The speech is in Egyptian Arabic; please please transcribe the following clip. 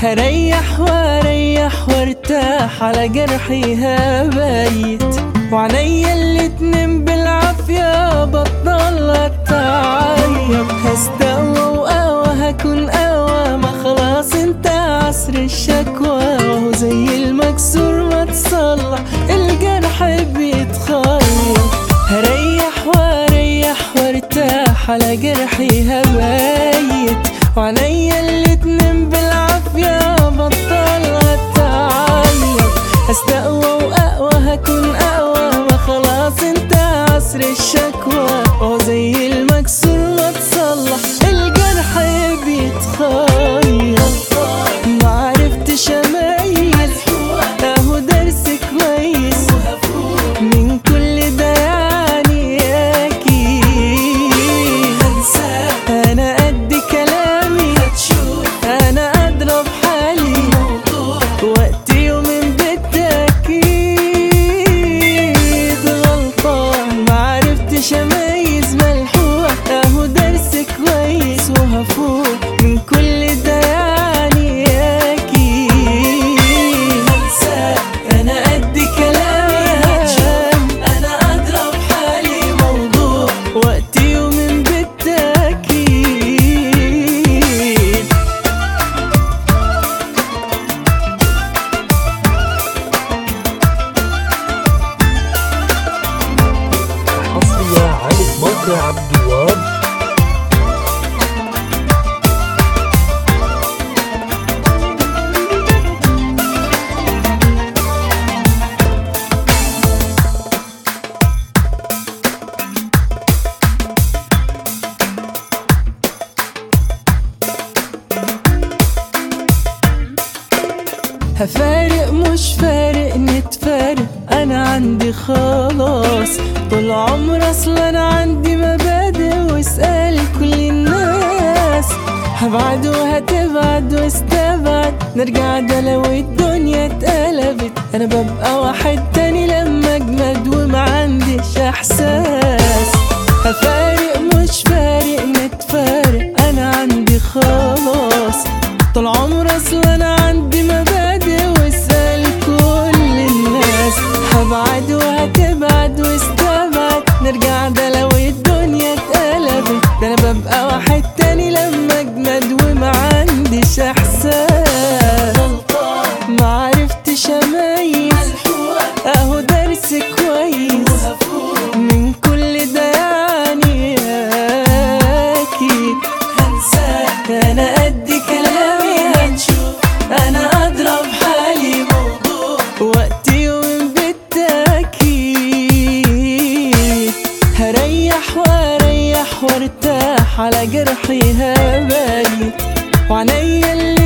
هريح واريح وارتاح على جرحي هبيت وعليا الاتنين بالعافية بطل اتعيط هستقوى وقوى هكون قوى ما خلاص انت عصر الشكوى وهو زي المكسور ما تصلح الجرح بيتخيط هريح واريح وارتاح على جرحي هبيت وعليا الاتنين بالعافية بطل اتعيط هستقوى واقوى هكون اقوى ما خلاص انت عصر الشكوى وهو زي المكسور ما تصلح الجرح بيتخيط معرفتش اميز اهو درس كويس من كل ده يعني اكيد انا قد كلامي انا اضرب حالي وقت يومين بالتأكيد غلطان معرفتش اميز ملحوق اهو درس كويس وهفوق من كل ده يعني اكيد انا قد كلامي انا اضرب حالي موضوع وقت يومين بالتأكيد حصرية على موقع عبد الوهاب هفارق مش فارق نتفارق انا عندي خلاص طول عمر اصل انا عندي مبادئ واسأل كل الناس هبعد وهتبعد واستبعد نرجع ده لو الدنيا اتقلبت انا ببقى واحد تاني لما اجمد وما عنديش احساس هفارق مش فارق نتفارق انا عندي خلاص طول عمر اصل انا عندي مبادئ واسأل كل الناس هبعد وهتبعد واستبعد نرجع ده لو الدنيا اتقلبت ده انا ببقى واحد تاني لما اجمد وما عنديش احساس معرفتش اميز اهو درس كويس من كل ده يعني اكيد هنساك انا قد كلامي هنشوف انا اضرب حالي موضوع وقت يوم بالتأكيد هريح واريح وارتاح على جرحي هبيت وعليا اللي